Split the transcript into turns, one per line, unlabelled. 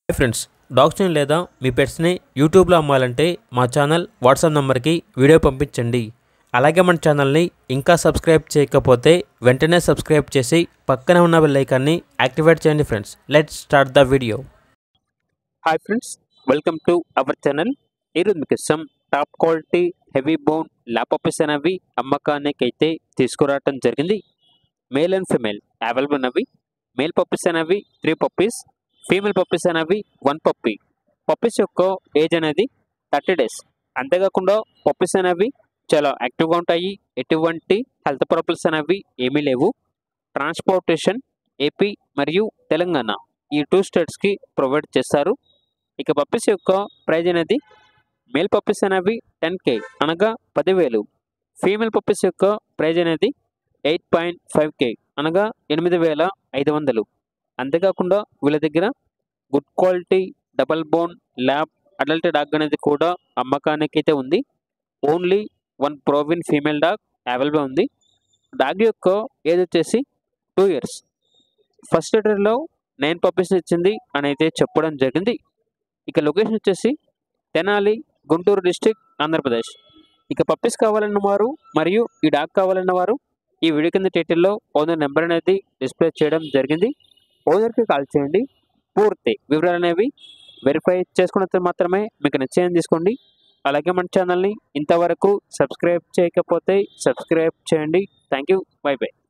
hi friends డాగ్స్ని లేదా మీ పెట్స్ని యూట్యూబ్లో అమ్మాలంటే మా ఛానల్ వాట్సాప్ నెంబర్కి వీడియో పంపించండి అలాగే మన ఛానల్ని ఇంకా సబ్స్క్రైబ్ చేయకపోతే వెంటనే సబ్స్క్రైబ్ చేసి పక్కనే ఉన్న బెల్ ఐకాన్ని యాక్టివేట్ చేయండి friends let's start the video hi friends welcome to our channel ఈరోజు మీకు ఇష్టం top quality heavy bone lab puppies అనేవి అమ్మకానికి అయితే తీసుకురావటం జరిగింది మేల్ అండ్ ఫిమేల్ అవైలబుల్ ఉన్నవి మేల్ పప్పీస్ అనేవి త్రీ పప్పీస్ ఫీమేల్ పప్పీస్ అనేవి వన్ పప్పీ పప్పీస్ యొక్క ఏజ్ అనేది థర్టీ డేస్ అంతేకాకుండా పప్పీస్ అనేవి చాలా యాక్టివ్గా ఉంటాయి ఎటువంటి హెల్త్ ప్రాబ్లమ్స్ అనేవి ఏమీ లేవు ట్రాన్స్పోర్టేషన్ ఏపీ మరియు తెలంగాణ ఈ టూ స్టేట్స్కి ప్రొవైడ్ చేస్తారు ఇక పప్పీస్ యొక్క ప్రైజ్ అనేది మేల్ పప్పీస్ అనేవి టెన్ కే అనగా పదివేలు ఫీమేల్ పప్పీస్ యొక్క ప్రైజ్ అనేది ఎయిట్ పాయింట్ ఫైవ్ కే అనగా ఎనిమిది వేల ఐదు వందలు అంతేకాకుండా వీళ్ళ దగ్గర good quality double bone lab adult dog అనేది కూడా అమ్మకానికి అయితే ఉంది only one proven female dog available ఉంది డాగ్ యొక్క ఏజ్ వచ్చేసి టూ ఇయర్స్ ఫస్ట్ లీటర్లో నైన్ పప్పీస్ ఇచ్చింది అని అయితే చెప్పడం జరిగింది ఇక లొకేషన్ వచ్చేసి తెనాలి గుంటూరు డిస్టిక్ ఆంధ్రప్రదేశ్ ఇక పప్పీస్ కావాలన్న వారు మరియు ఈ డాగ్ కావాలన్న వారు ఈ వీడియో కింద టైటిల్లో ఓనర్ నెంబర్ అనేది డిస్ప్లే చేయడం జరిగింది ఓనర్కి కాల్ చేయండి పూర్తి వివరాలు అనేవి వెరిఫై చేసుకున్న తర్వాత మాత్రమే మీకు నిశ్చయం తీసుకోండి అలాగే మన ఛానల్ని ఇంతవరకు సబ్స్క్రైబ్ చేయకపోతే సబ్స్క్రైబ్ చేయండి థ్యాంక్ యూ బై బై